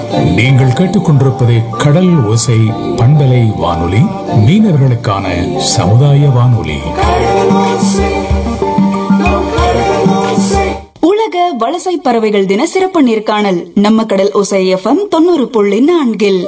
நீங்கள் கேட்டுக்கொண்டிருப்பது கடல் ஓசை பண்பலை வானொலி மீனவர்களுக்கான சமுதாய வானொலி உலக வலசை பறவைகள் தின சிறப்பு நேர்காணல் நம்ம கடல் ஒசை எஃப்எம் தொண்ணூறு புள்ளி நான்கில்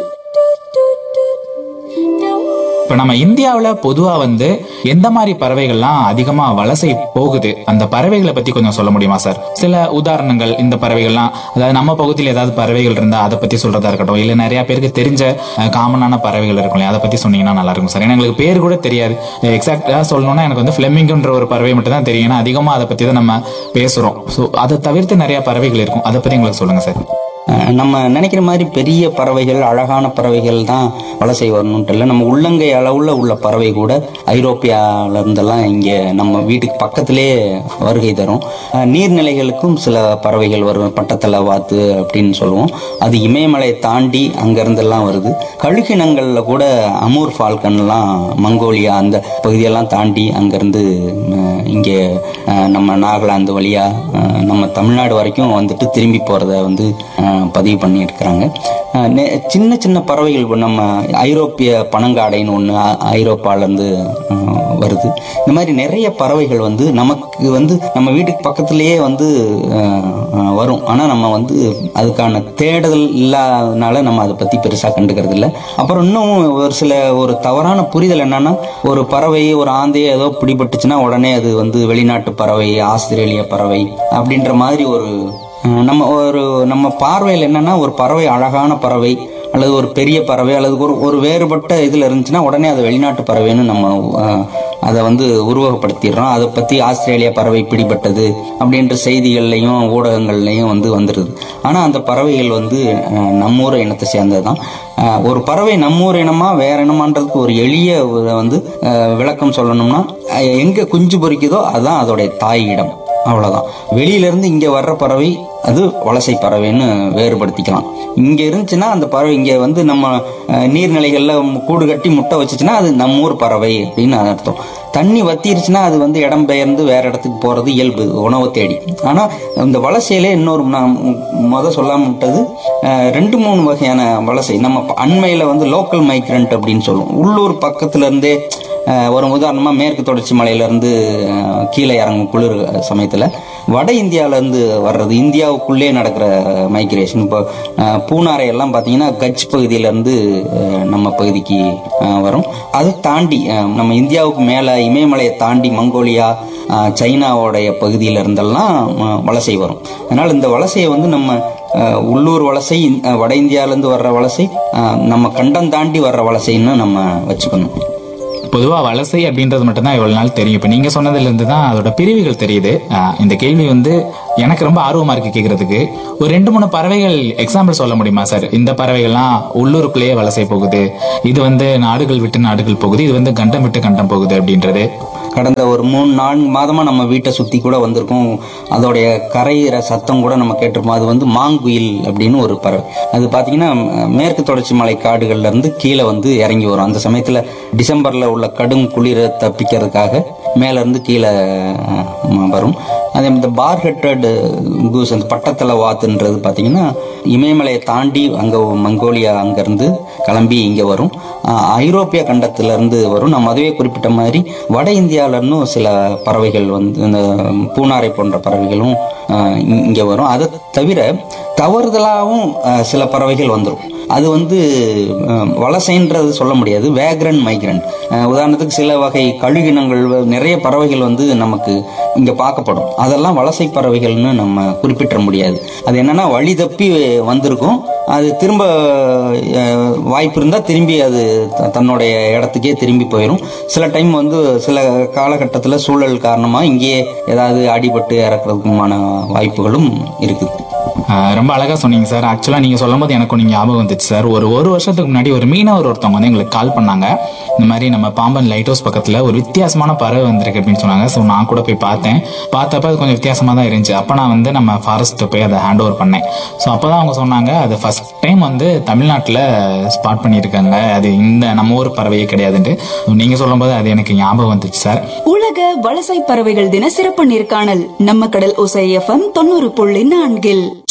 இப்ப நம்ம இந்தியாவுல பொதுவா வந்து எந்த மாதிரி பறவைகள்லாம் அதிகமா வலசை போகுது அந்த பறவைகளை பத்தி கொஞ்சம் சொல்ல முடியுமா சார் சில உதாரணங்கள் இந்த பறவைகள்லாம் அதாவது நம்ம பகுதியில் ஏதாவது பறவைகள் இருந்தா அதை பத்தி சொல்றதா இருக்கட்டும் இல்ல நிறைய பேருக்கு தெரிஞ்ச காமனான பறவைகள் இருக்கும் இல்லையா அதை பத்தி சொன்னீங்கன்னா நல்லா இருக்கும் சார் ஏன்னா எங்களுக்கு பேர் கூட தெரியாது எக்ஸாக்டா சொல்லணும்னா எனக்கு வந்து பிளெமிங்குன்ற ஒரு பறவை மட்டும் தான் தெரியும் ஏன்னா அதிகமா அதை பத்தி தான் நம்ம பேசுறோம் ஸோ அதை தவிர்த்து நிறைய பறவைகள் இருக்கும் அதை பத்தி எங்களுக்கு சொல்லுங்க சார் அஹ் நம்ம நினைக்கிற மாதிரி பெரிய பறவைகள் அழகான பறவைகள் தான் வலசை வரணுன்ட்டு இல்லை நம்ம உள்ளங்கை அளவுல உள்ள பறவை கூட ஐரோப்பியால இருந்தெல்லாம் இங்கே நம்ம வீட்டுக்கு பக்கத்திலே வருகை தரும் அஹ் நீர்நிலைகளுக்கும் சில பறவைகள் வரும் பட்டத்தலை வாத்து அப்படின்னு சொல்லுவோம் அது இமயமலையை தாண்டி அங்கேருந்தெல்லாம் வருது கழுகினங்களில் கூட அமூர் ஃபால்கன்லாம் மங்கோலியா அந்த பகுதியெல்லாம் தாண்டி அங்கேருந்து இங்கே அஹ், நம்ம நாகாலாந்து வழியாக நம்ம தமிழ்நாடு வரைக்கும் வந்துட்டு திரும்பி போகிறத வந்து அஹ், பதிவு பண்ணியிருக்கிறாங்க அஹ், நெ- சின்ன சின்ன பறவைகள் இப்ப நம்ம ஐரோப்பிய பனங்காடைன்னு ஒன்று ஐரோப்பாலேருந்து வருது இந்த மாதிரி நிறைய பறவைகள் வந்து நமக்கு வந்து நம்ம வீட்டுக்கு பக்கத்துலேயே வந்து அஹ், அஹ், வரும் ஆனால் நம்ம வந்து அதுக்கான தேடுதல் இல்லாதனால நம்ம அதை பற்றி பெருசாக கண்டுக்கிறது இல்லை அப்புறம் இன்னும் ஒரு சில ஒரு தவறான புரிதல் என்னன்னா ஒரு பறவை ஒரு ஆந்தையை ஏதோ பிடிபட்டுச்சுன்னா உடனே அது வந்து வெளிநாட்டு பறவை ஆஸ்திரேலிய பறவை அப்படின்ற மாதிரி ஒரு அஹ், நம்ம ஒரு நம்ம பார்வையில் என்னன்னா ஒரு பறவை அழகான பறவை அல்லது ஒரு பெரிய பறவை அல்லது ஒரு ஒரு வேறுபட்ட இதில் இருந்துச்சுன்னா உடனே அது வெளிநாட்டு பறவைன்னு நம்ம அஹ், அதை வந்து உருவகப்படுத்திடுறோம் அதை பற்றி ஆஸ்திரேலியா பறவை பிடிபட்டது அப்படின்ற செய்திகள்லையும் ஊடகங்கள்லையும் வந்து வந்துடுது ஆனால் அந்த பறவைகள் வந்து அஹ், நம்மூர் இனத்தை சேர்ந்தது தான் அஹ், ஒரு பறவை நம்மூர் இனமா வேற இனமான்றதுக்கு ஒரு எளிய ஒரு வந்து அஹ், விளக்கம் சொல்லணும்னா அஹ், எங்க குஞ்சு பொரிக்குதோ அதுதான் அதோடைய தாய் இடம் அவ்வளவுதான் வெளியில இருந்து இங்க வர்ற பறவை அது வலசை பறவைன்னு வேறுபடுத்திக்கலாம் இங்க இருந்துச்சுன்னா அந்த பறவை இங்க வந்து நம்ம அஹ், நீர்நிலைகள்ல கூடு கட்டி முட்டை வச்சுச்சுன்னா அது நம்ம ஊர் பறவை அப்படின்னு அர்த்தம் தண்ணி வத்திருச்சுன்னா அது வந்து இடம் பெயர்ந்து வேற இடத்துக்கு போறது இயல்பு உணவை தேடி ஆனா இந்த வலசையிலே இன்னொரு நான் முத சொல்லாம விட்டது அஹ், ரெண்டு மூணு வகையான வலசை நம்ம ப- அண்மையில வந்து லோக்கல் மைக்ரண்ட் அப்படின்னு சொல்லுவோம் உள்ளூர் பக்கத்துல இருந்தே அஹ், ஒரு உதாரணமா மேற்கு தொடர்ச்சி மலையிலேருந்து கீழே இறங்கும் குளிர் சமயத்தில் வட இந்தியாவிலேருந்து வர்றது இந்தியாவுக்குள்ளே நடக்கிற மைக்ரேஷன் இப்போ அஹ், பூனாரை எல்லாம் பார்த்தீங்கன்னா கட்ச் பகுதியிலேருந்து நம்ம பகுதிக்கு அஹ், வரும் அதை தாண்டி அஹ், நம்ம இந்தியாவுக்கு மேலே இமயமலையை தாண்டி மங்கோலியா அஹ், சைனாவோடைய பகுதியில இருந்தெல்லாம் அஹ், வலசை வரும் அதனால் இந்த வலசையை வந்து நம்ம அஹ், உள்ளூர் வலசை அஹ், வட இந்தியாவிலேருந்து வர்ற வலசை அஹ், நம்ம கண்டம் தாண்டி வர்ற வலசைன்னு நம்ம வச்சுக்கணும் பொதுவா வலசை அப்படின்றது மட்டும்தான் இவ்வளவு நாள் தெரியும் இப்ப நீங்க சொன்னதுல இருந்து தான் அதோட பிரிவுகள் தெரியுது ஆஹ் இந்த கேள்வி வந்து எனக்கு ரொம்ப ஆர்வமா இருக்கு கேக்குறதுக்கு ஒரு ரெண்டு மூணு பறவைகள் எக்ஸாம்பிள் சொல்ல முடியுமா சார் இந்த பறவைகள்லாம் உள்ளூருக்குள்ளேயே வலசை போகுது இது வந்து நாடுகள் விட்டு நாடுகள் போகுது இது வந்து கண்டம் விட்டு கண்டம் போகுது அப்படின்றது கடந்த ஒரு மூணு நான்கு மாதமா நம்ம வீட்டை சுத்தி கூட வந்திருக்கோம் அதோடைய கரையிற சத்தம் கூட நம்ம கேட்டிருப்போம் அது வந்து மாங்குயில் அப்படின்னு ஒரு பறவை அது பாத்தீங்கன்னா அஹ், மேற்கு தொடர்ச்சி மலை காடுகள்ல இருந்து கீழே வந்து இறங்கி வரும் அந்த சமயத்துல டிசம்பர்ல உள்ள கடும் குளிரை தப்பிக்கிறதுக்காக மேல இருந்து கீழே அஹ், ம- வரும் அதே இந்த பார் ஹெட்டட் கூஸ் அந்த பட்டத்தலை வாத்துன்றது பாத்தீங்கன்னா இமயமலையை தாண்டி அங்க மங்கோலியா அங்கிருந்து கிளம்பி இங்க வரும் அஹ், ஐரோப்பிய கண்டத்துல இருந்து வரும் நம்ம அதுவே குறிப்பிட்ட மாதிரி வட இந்தியால இருந்தும் சில பறவைகள் வந்து இந்த பூனாரை போன்ற பறவைகளும் அஹ், இ- இங்க வரும் அதை தவிர தவறுதலாகவும் அஹ், சில பறவைகள் வந்துடும் அது வந்து அஹ், வலசைன்றது சொல்ல முடியாது வேக்ரன் மைக்ரண்ட் உதாரணத்துக்கு சில வகை கழுகினங்கள் வ- நிறைய பறவைகள் வந்து நமக்கு இங்க பார்க்கப்படும் அதெல்லாம் வலசை பறவைகள்னு நம்ம குறிப்பிட முடியாது அது என்னன்னா வழி தப்பி வந்திருக்கும் அது திரும்ப அஹ், வாய்ப்பு இருந்தா திரும்பி அது த- தன்னுடைய இடத்துக்கே திரும்பி போயிடும் சில டைம் வந்து சில காலகட்டத்தில் சூழல் காரணமா இங்கேயே ஏதாவது அடிபட்டு இறக்குறதுக்குமான வாய்ப்புகளும் இருக்குது ஆஹ் ரொம்ப அழகா சொன்னீங்க சார் ஆக்சுவலா நீங்க சொல்லும் போது எனக்கு ஒன்று ஞாபகம் வந்துச்சு சார் ஒரு ஒரு வருஷத்துக்கு முன்னாடி ஒரு மீனவர் ஒருத்தவங்க வந்து எங்களுக்கு கால் பண்ணாங்க இந்த மாதிரி நம்ம பாம்பன் லைட் ஹவுஸ் பக்கத்துல ஒரு வித்தியாசமான பறவை வந்திருக்கு அப்படின்னு சொன்னாங்க ஸோ நான் கூட போய் பார்த்தேன் பார்த்தப்ப அது கொஞ்சம் வித்தியாசமா தான் இருந்துச்சு அப்போ நான் வந்து நம்ம ஃபாரஸ்ட் போய் அதை ஹேண்ட் ஓவர் பண்ணேன் ஸோ அப்பதான் அவங்க சொன்னாங்க அது ஃபர்ஸ்ட் டைம் வந்து தமிழ்நாட்டில் ஸ்பாட் பண்ணியிருக்காங்க அது இந்த நம்ம ஊர் பறவையே கிடையாதுன்ட்டு நீங்க சொல்லும்போது அது எனக்கு ஞாபகம் வந்துச்சு சார் உலக வலசை பறவைகள் தின சிறப்பு நேர்காணல் நம்ம கடல் ஒசை எஃப்எம் தொண்ணூறு புள்ளி நான்கில்